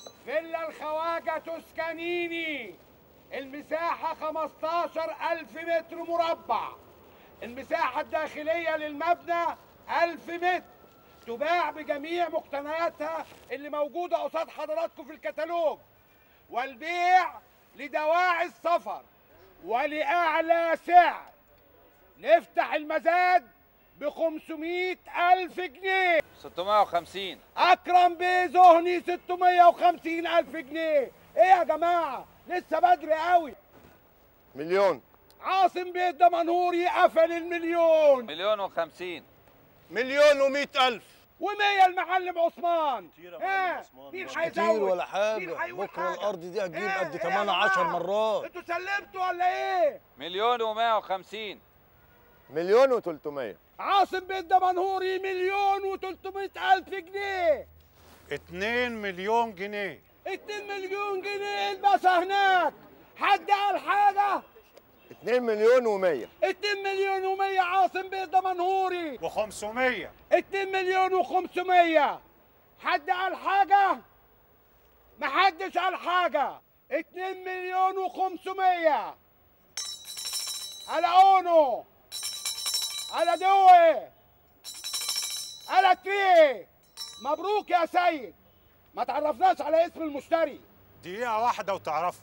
فيلا الخواجة توسكانيني المساحة 15000 متر مربع المساحة الداخلية للمبنى 1000 متر تباع بجميع مقتنياتها اللي موجودة قصاد حضراتكم في الكتالوج والبيع لدواعي السفر ولأعلى سعر نفتح المزاد ب 500 ألف جنيه 650 أكرم بيه زهني 650 ألف جنيه إيه يا جماعة لسه بدري قوي مليون عاصم بيه الدمنهوري قفل المليون مليون وخمسين مليون ومئة ألف ومية المعلم عثمان ها مين مش هيزود كتير ولا مين حاجة هيقول بكرة حاجة؟ الأرض دي هتجيب إيه؟ قد إيه يا تمنها عشر جماعة؟ مرات انتوا سلمتوا ولا ايه مليون ومائة وخمسين مليون وتلتمية عاصم بيه الدمنهوري مليون وتلتمية ألف جنيه 2 مليون جنيه 2 مليون جنيه البسها هناك حد قال حاجة 2 مليون ومية 2 مليون ومية عاصم بيه الدمنهوري و500 2 مليون وخمسمية حد قال حاجة؟ محدش قال حاجة 2 مليون وخمسمية على اونو على دوي على تري مبروك يا سيد ما تعرفناش على اسم المشتري دقيقة واحدة وتعرفوا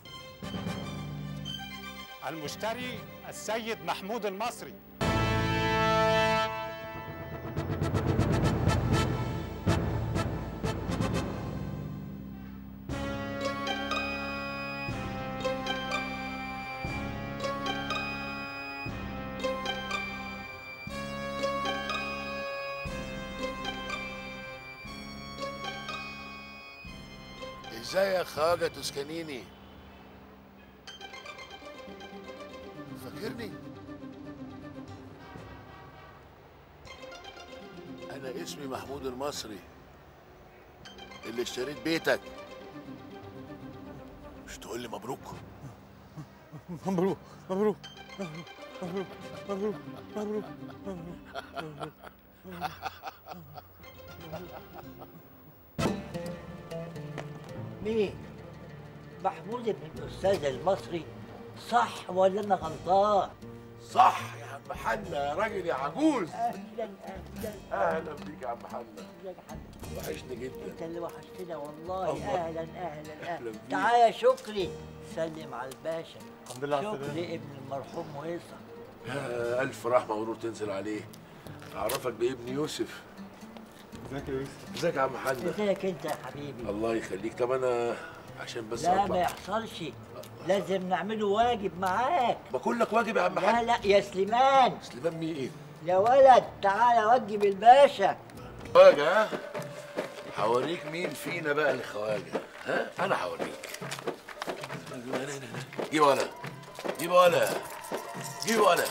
المشتري السيد محمود المصري ازاي يا خواجه توسكانيني فاكرني انا اسمي محمود المصري اللي اشتريت بيتك مش تقول لي مبروك مبروك مبروك مبروك مبروك مبروك مين؟ محمود ابن الأستاذ المصري صح ولا أنا غلطان؟ صح يا عم حنا يا راجل يا عجوز أهلا أهلا اهلا بيك يا عم حنا أهلا حبيبي وحشني جدا أنت اللي وحشتنا والله الله. أهلا أهلا أهلا أهلا بيك. تعال يا شكري سلم على الباشا الحمد لله على السلامة. شكري ابن المرحوم ويصل يا الف رحمه ونور تنزل عليه اعرفك بابن يوسف ازيك يا يوسف ازيك يا عم حنا ازيك أنت يا حبيبي؟ الله يخليك طب انا عشان بس لا ما اطلع يحصلش لازم نعمله واجب معاك بقول لك واجب يا عم لا حنا لا يا سليمان سليمان مين يا ولد تعالى وجب الباشا خواجه ها هوريك مين فينا بقى اللي خواجه ها انا هوريك جيب ولا جيب ولا جيب ولا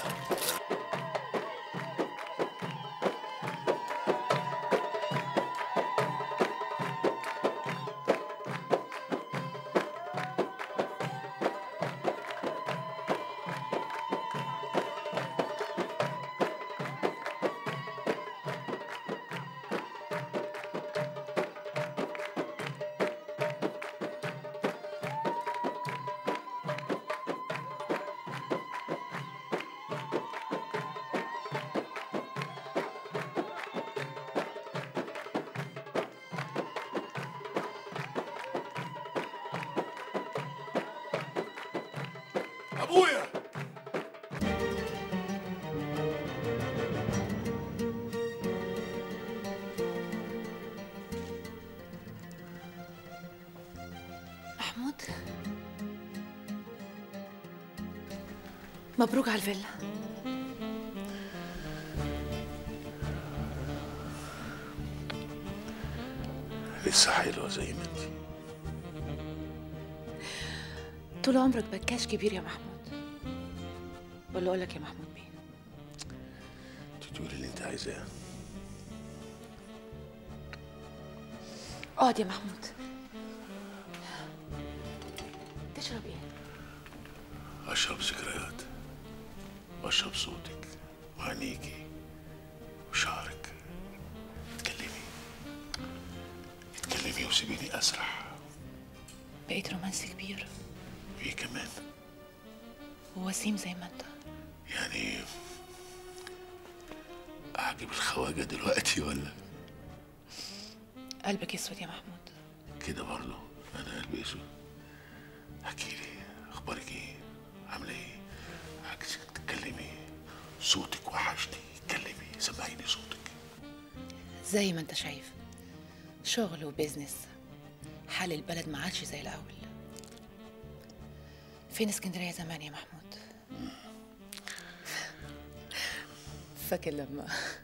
ابويا محمود مبروك على الفيلا لسه حلوه زي ما انت طول عمرك بكاش كبير يا محمود ولا اقول لك يا محمود بيه انت تقولي اللي انت عايزاه اقعد يا محمود تشرب ايه اشرب ذكريات واشرب صوتك وعينيكي وشعرك اتكلمي اتكلمي وسيبيني اسرح بقيت رومانسي كبير ايه كمان ووسيم زي ما انت يعني اعجب الخواجه دلوقتي ولا قلبك اسود يا محمود كده برضه انا قلبي اسود احكي لي اخبارك ايه عامله ايه عايزك تتكلمي صوتك وحشني اتكلمي سمعيني صوتك زي ما انت شايف شغل وبيزنس حال البلد ما عادش زي الاول فين اسكندريه زمان يا محمود فاكر لما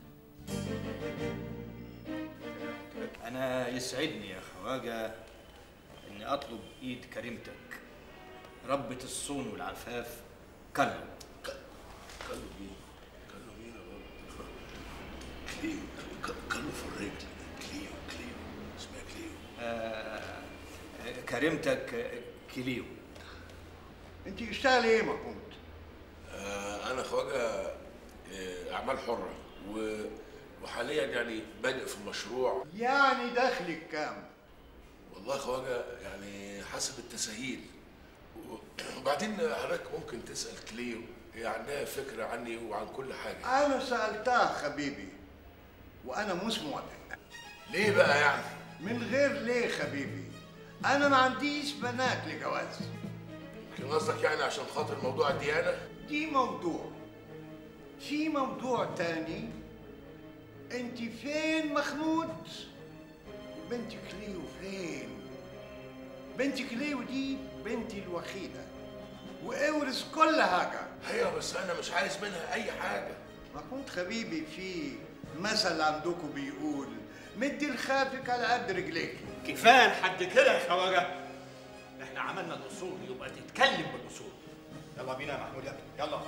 أنا يسعدني يا خواجة إني أطلب إيد كريمتك ربة الصون والعفاف كلب كلوا مين كلوا مين يا بابا كليو ك- كلوا في الرجل كليو كليو اسمها كليو آه كريمتك كليو انت اشتغلي ايه محمود؟ آه انا خواجه آه، اعمال حره و... وحاليا يعني بادئ في مشروع يعني دخلك كام؟ والله خواجه يعني حسب التساهيل و- وبعدين حضرتك ممكن تسال كليو هي عندها فكره عني وعن كل حاجه انا سالتها حبيبي وانا مش موافق ليه بقى يعني من غير ليه حبيبي انا ما عنديش بنات لجواز يمكن قصدك يعني عشان خاطر موضوع الديانه دي موضوع في موضوع تاني انت فين محمود بنت كليو فين بنت كليو دي بنتي الوحيدة وأورث كل حاجة ايوه بس انا مش عايز منها اي حاجه محمود حبيبي في مثل عندكم بيقول مدي الخافك على قد رجليك كفاية لحد كده يا خواجة إحنا عملنا الأصول يبقى تتكلم بالأصول يلا بينا يا محمود يا ابني يلا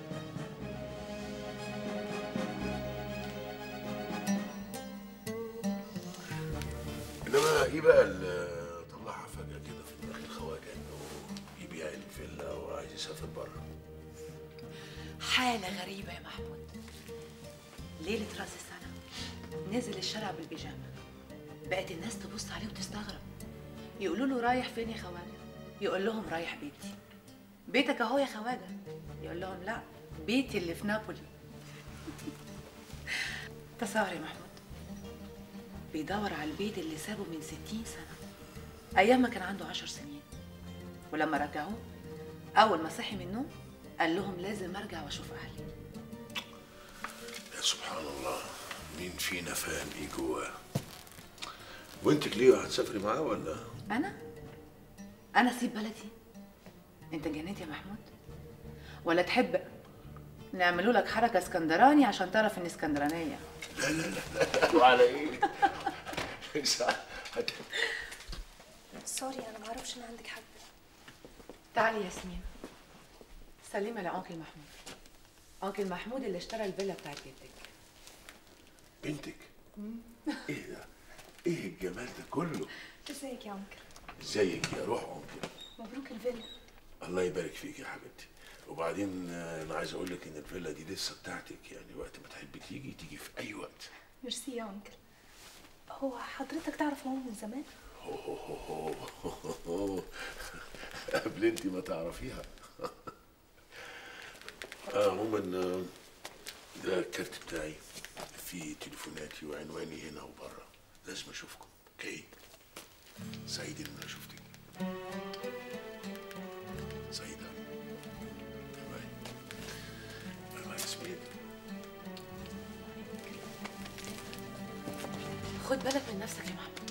انما ايه بقى اللي طلعها فجاه كده في دماغ الخواجه انه يبيع الفيلا وعايز يسافر بره حالة غريبة يا محمود ليلة راس السنة نزل الشارع بالبيجامة بقت الناس تبص عليه وتستغرب يقولوا له رايح فين يا خواجة يقول لهم رايح بيتي بيتك اهو يا خواجة يقول لهم لا بيتي اللي في نابولي تصور يا محمود بيدور على البيت اللي سابه من ستين سنة أيام ما كان عنده عشر سنين ولما رجعوه أول ما صحي من النوم قال لهم لازم أرجع وأشوف أهلي يا سبحان الله مين فينا فاهم ايه جواه وانت كليو هتسافري معاه ولا أنا؟ أنا أسيب بلدي؟ أنت جنيت يا محمود؟ ولا تحب نعملوا لك حركة اسكندراني عشان تعرف إني اسكندرانية؟ لا لا لا لا وعلى ايه هت- سوري انا ما اعرفش ان عندك حد تعالي ياسمين سلمي لأنكل محمود أنكل محمود اللي اشترى الفيلا بتاعت بنتك بنتك ايه ده ايه الجمال ده كله ازيك يا انكل ازيك يا روح امك مبروك الفيلا الله يبارك فيك يا حبيبتي وبعدين آه، انا عايز اقول لك ان الفيلا دي لسه بتاعتك يعني وقت ما تحبي تيجي تيجي في اي وقت ميرسي يا انكل هو حضرتك تعرف ماما من زمان قبل انت ما تعرفيها آه، عموما آه، ده الكارت بتاعي فيه تليفوناتي وعنواني هنا وبره لازم اشوفكم اوكي سعيد ان انا شفتك سعيدة باي باي باي باي ياسمين خد بالك من نفسك يا محمود